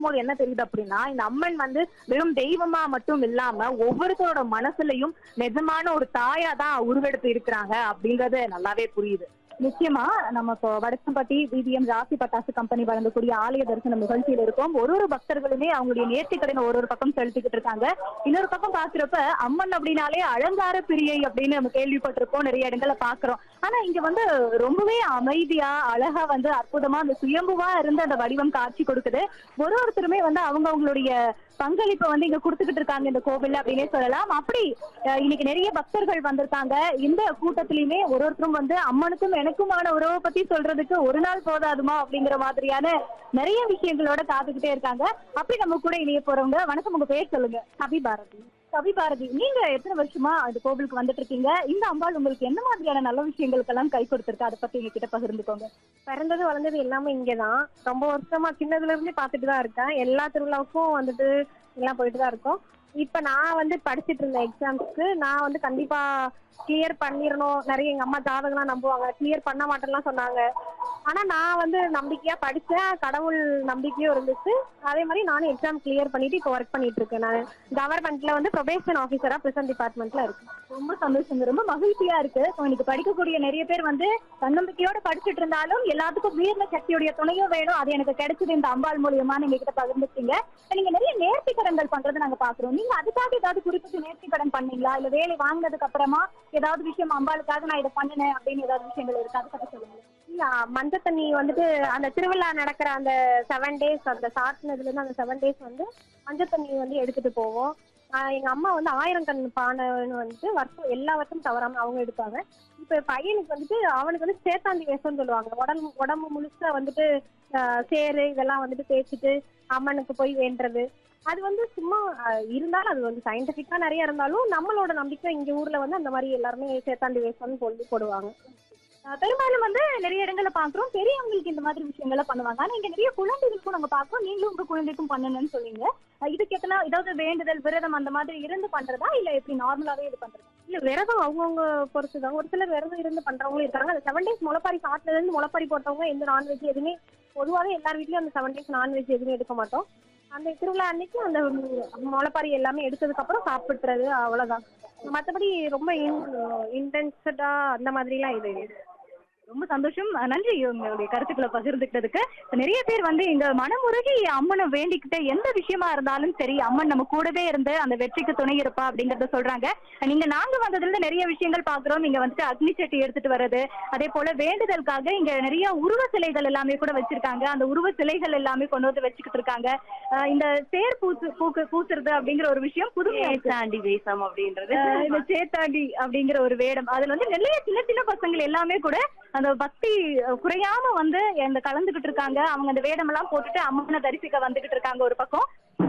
போது என்ன தெரியுது அப்படின்னா இந்த அம்மன் வந்து வெறும் தெய்வமா மட்டும் இல்லாம ஒவ்வொருத்தரோட மனசுலயும் நிஜமான ஒரு தாயா தான் உருவெடுத்து இருக்கிறாங்க அப்படிங்கறது நல்லாவே புரியுது நிச்சயமா நம்ம இப்போ வடக்கம்பட்டி பிபிஎம் ராசி பட்டாசு கம்பெனி வழங்கக்கூடிய ஆலய தரிசனம் நிகழ்ச்சியில இருக்கோம் ஒரு ஒரு பக்தர்களுமே அவங்களுடைய நேர்த்திக்கடனை ஒரு ஒரு பக்கம் செலுத்திக்கிட்டு இருக்காங்க இன்னொரு பக்கம் பாக்குறப்ப அம்மன் அப்படின்னாலே அலங்கார பிரியை அப்படின்னு நம்ம கேள்விப்பட்டிருப்போம் நிறைய இடங்கள்ல பாக்குறோம் ஆனா இங்க வந்து ரொம்பவே அமைதியா அழகா வந்து அற்புதமா அந்த சுயம்புவா இருந்து அந்த வடிவம் காட்சி கொடுக்குது ஒரு ஒருத்தருமே வந்து அவங்க அவங்களுடைய பங்களிப்பை வந்து இங்க கொடுத்துக்கிட்டு இருக்காங்க இந்த கோவில்ல அப்படின்னே சொல்லலாம் அப்படி அஹ், இன்னைக்கு நிறைய பக்தர்கள் வந்திருக்காங்க இந்த கூட்டத்திலயுமே ஒரு ஒருத்தரும் வந்து அம்மனுக்கும் எனக்குமான உறவை பத்தி சொல்றதுக்கு ஒரு நாள் போதாதுமா அப்படிங்கிற மாதிரியான நிறைய விஷயங்களோட காத்துக்கிட்டே இருக்காங்க அப்படி நம்ம கூட இணைய போறவங்க வணக்கம் உங்க பேர் சொல்லுங்க கவி பாரதி கவி பாரதி நீங்க எத்தனை வருஷமா அந்த கோவிலுக்கு வந்துட்டு இருக்கீங்க இந்த அம்பாள் உங்களுக்கு என்ன மாதிரியான நல்ல விஷயங்களுக்கெல்லாம் கை கொடுத்திருக்கு அதை பத்தி எங்க கிட்ட பகிர்ந்துக்கோங்க பிறந்தது வளர்ந்தது எல்லாமே இங்கதான் ரொம்ப வருஷமா சின்னதுல இருந்து பாத்துட்டு தான் இருக்கேன் எல்லா திருவிழாவுக்கும் வந்துட்டு எல்லாம் போயிட்டு தான் இருக்கோம் இப்ப நான் வந்து படிச்சிட்டு இருந்தேன் எக்ஸாம்ஸ்க்கு நான் வந்து கண்டிப்பா கிளியர் பண்ணிடணும் நிறைய எங்க அம்மா ஜாதகம்லாம் நம்புவாங்க கிளியர் பண்ண மாட்டேன்லாம் சொன்னாங்க ஆனா நான் வந்து நம்பிக்கையா படிச்சேன் கடவுள் நம்பிக்கையும் இருந்துச்சு அதே மாதிரி நானும் எக்ஸாம் கிளியர் பண்ணிட்டு இப்போ ஒர்க் பண்ணிட்டு இருக்கேன் நான் கவர்மெண்ட்ல வந்து ப்ரொபேஷன் ஆஃபீஸரா பிரசன்ட் டிபார்ட்மெண்ட்ல இருக்கேன் ரொம்ப சந்தோஷம் ரொம்ப மகிழ்ச்சியா இருக்கு So, இன்னைக்கு படிக்கக்கூடிய நிறைய பேர் வந்து தன்னம்பிக்கையோட படிச்சுட்டு இருந்தாலும் எல்லாத்துக்கும் வீர சக்தியுடைய துணையும் வேணும் அது எனக்கு கிடைச்சது இந்த அம்பாள் மூலியமா நீங்க கிட்ட பகிர்ந்துட்டீங்க நீங்க நிறைய நேர்த்தி கடன்கள் பண்றதை நாங்க பாக்குறோம் நீங்க அதுக்காக ஏதாவது குறிப்பிட்டு நேர்த்தி கடன் பண்ணீங்களா இல்ல வேலை வாங்கினதுக்கு அப்புறமா ஏதாவது விஷயம் அம்பாளுக்காக நான் இதை பண்ணினேன் அப்படின்னு ஏதாவது விஷயங்கள் இருக்கு அதை பத்தி சொல்லுங்க இல்ல மஞ்ச தண்ணி வந்துட்டு அந்த திருவிழா நடக்கிற அந்த செவன் டேஸ் அந்த சாட்டினதுல இருந்து அந்த செவன் டேஸ் வந்து மஞ்ச தண்ணி வந்து எடுத்துட்டு போவோம் ஆஹ் எங்க அம்மா வந்து ஆயிரம் கண் பானைன்னு வந்துட்டு வருஷம் எல்லா வருஷமும் தவறாம அவங்க எடுப்பாங்க இப்ப பையனுக்கு வந்துட்டு அவனுக்கு வந்து சேத்தாண்டி வேஷம்னு சொல்லுவாங்க உடம்பு உடம்பு முழுசா வந்துட்டு ஆஹ் சேரு இதெல்லாம் வந்துட்டு தேய்ச்சிட்டு அம்மனுக்கு போய் வேண்டுறது அது வந்து சும்மா ஆஹ் இருந்தாலும் அது வந்து சயின்டிபிக்கா நிறைய இருந்தாலும் நம்மளோட நம்பிக்கை இங்க ஊர்ல வந்து அந்த மாதிரி எல்லாருமே சேத்தாண்டி வேஷம்னு சொல்லி போடுவாங்க அஹ் பெரும்பாலும் வந்து நிறைய இடங்கள்ல பாக்குறோம் பெரியவங்களுக்கு இந்த மாதிரி விஷயங்களை பண்ணுவாங்க ஆனா இங்க நிறைய குழந்தைகளுக்கும் நாங்க பாக்குறோம் நீங்களும் உங்க குழந்தைக்கும் பண்ணணும்னு சொல்லுங்க அஹ் இதுக்கு எத்தனை ஏதாவது வேண்டுதல் விரதம் அந்த மாதிரி இருந்து பண்றதா இல்ல எப்படி நார்மலாவே இது பண்றதா இல்ல விரதம் அவங்கவுங்க பொறுத்துதான் ஒரு சிலர் விரதம் இருந்து பண்றவங்களும் இருக்காங்க அந்த செவன் டேஸ் முளைப்பாரி சாட்டில இருந்து முளைப்பாரி போட்டவங்க எந்த நான்வெஜ் எதுவுமே பொதுவாகவே எல்லார் வீட்லயும் அந்த செவன் டேஸ் நான்வெஜ் எதுவுமே எடுக்க மாட்டோம் அந்த திருவிழா அன்னைக்கு அந்த ம், முளைப்பாரி எல்லாமே எடுத்ததுக்கு அப்புறம் சாப்பிட்டுறது அவ்வளவுதான் மத்தபடி ரொம்ப இன்டென்ஸ்டா அந்த மாதிரிலாம் இது இல்லை. ரொம்ப சந்தோஷம் அஹ் நன்றி உங்களுடைய கருத்துக்களை பகிர்ந்துக்கிட்டதுக்கு நிறைய பேர் வந்து இங்க மனமுருகி அம்மனை வேண்டிக்கிட்ட எந்த விஷயமா இருந்தாலும் சரி அம்மன் நம்ம கூடவே இருந்து அந்த வெற்றிக்கு துணை இருப்பா அப்படிங்கறத சொல்றாங்க நீங்க நாங்க வந்ததுல இருந்து நிறைய விஷயங்கள் பாக்குறோம் இங்க வந்துட்டு அக்னி சட்டி எடுத்துட்டு வர்றது அதே போல வேண்டுதலுக்காக இங்க நிறைய உருவ சிலைகள் எல்லாமே கூட வச்சிருக்காங்க அந்த உருவ சிலைகள் எல்லாமே கொண்டு வந்து வச்சுக்கிட்டு இருக்காங்க அஹ் இந்த தேர் பூசு பூக்கு பூசுறது அப்படிங்கிற ஒரு விஷயம் புதுமையா இருக்கு. தாண்டி வேஷம் அப்படின்றது அஹ் இந்த சேத்தாண்டி அப்படிங்கிற ஒரு வேடம் அதுல வந்து நிறைய சின்ன சின்ன பசங்கள் எல்லாமே கூட அந்த பக்தி அஹ், குறையாம வந்து இந்த கலந்துகிட்டு இருக்காங்க அவங்க அந்த வேடம் எல்லாம் போட்டுட்டு அம்மனை தரிசிக்க வந்துகிட்டு இருக்காங்க ஒரு பக்கம்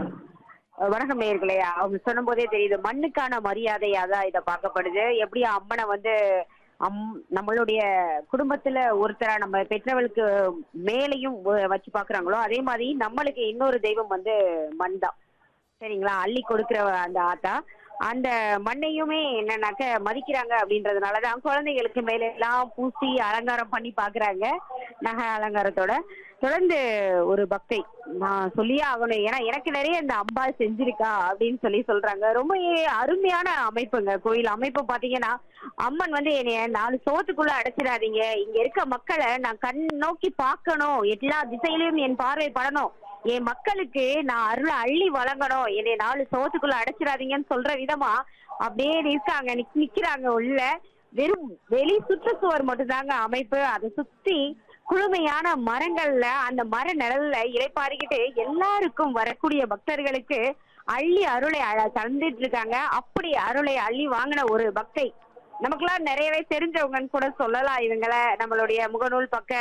வணக்கம் நேயர்களே அவங்க சொன்ன போதே தெரியுது மண்ணுக்கான மரியாதையா தான் இதை பார்க்கப்படுது எப்படி அம்மனை வந்து அம் நம்மளுடைய குடும்பத்துல ஒருத்தரா நம்ம பெற்றவளுக்கு மேலையும் வ- வச்சு பாக்குறாங்களோ அதே மாதிரி நம்மளுக்கு இன்னொரு தெய்வம் வந்து மண் தான் சரிங்களா அள்ளி கொடுக்கிற அந்த ஆத்தா அந்த மண்ணையுமே என்னன்னாக்க மதிக்கிறாங்க அப்படின்றதுனாலதான் குழந்தைகளுக்கு மேல எல்லாம் பூசி அலங்காரம் பண்ணி பாக்குறாங்க நகை அலங்காரத்தோட தொடர்ந்து ஒரு பக்தை நான் சொல்லியே ஆகணும் ஏன்னா எனக்கு நிறைய இந்த அம்பாள் செஞ்சிருக்கா அப்படின்னு சொல்லி சொல்றாங்க ரொம்ப அருமையான அமைப்புங்க கோயில் அமைப்பு பாத்தீங்கன்னா அம்மன் வந்து என்னைய நாலு சோத்துக்குள்ள அடைச்சிடாதீங்க இங்க இருக்க மக்களை நான் கண் நோக்கி பார்க்கணும் எல்லா திசையிலையும் என் பார்வை படணும் என் மக்களுக்கு நான் அருளை அள்ளி வழங்கணும் என்னை நாலு சோத்துக்குள்ள அடைச்சிடாதீங்கன்னு சொல்ற விதமா அப்படியே இருக்காங்க நிக்- நிக்கிறாங்க உள்ள வெறும் வெளி சுற்றுச்சுவர் மட்டும்தாங்க அமைப்பு அதை சுத்தி குளுமையான மரங்கள்ல அந்த மர நிழல்ல இலைப்பாரிக்கிட்டு எல்லாருக்கும் வரக்கூடிய பக்தர்களுக்கு அள்ளி அருளை அழ- தந்துட்டு இருக்காங்க அப்படி அருளை அள்ளி வாங்கின ஒரு பக்தை நமக்கெல்லாம் நிறையவே தெரிஞ்சவங்கன்னு கூட சொல்லலாம் இவங்கள நம்மளுடைய முகநூல் பக்க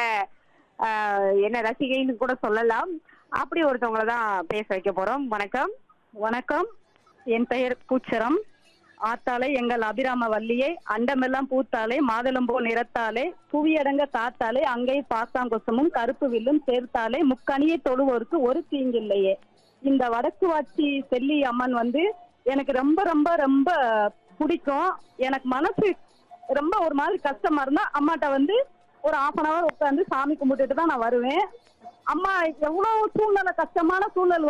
ஆஹ், என்ன ரசிகைன்னு கூட சொல்லலாம் அப்படி ஒருத்தவங்கள தான் பேச வைக்க போறோம் வணக்கம் வணக்கம் என் பெயர் பூச்சரம் ஆத்தாலே எங்கள் அபிராம வள்ளியை அண்டமெல்லாம் பூத்தாலே மாதுளம்பூ நிறத்தாலே புவியடங்க காத்தாலே அங்கை பாசாங்கொசமும் கருப்பு வில்லும் சேர்த்தாலே முக்கணியை தொழுவோருக்கு ஒரு தீங்கில்லையே இந்த வடக்கு வாட்சி செல்லி அம்மன் வந்து எனக்கு ரொம்ப ரொம்ப ரொம்ப பிடிக்கும் எனக்கு மனசு ரொம்ப ஒரு மாதிரி கஷ்டமா இருந்தா அம்மாட்ட வந்து ஒரு half அன் hour உட்காந்து சாமி கும்பிட்டுட்டு தான் நான் வருவேன் அம்மா எவ்வளவு சூழ்நிலை கஷ்டமான சூழ்நிலை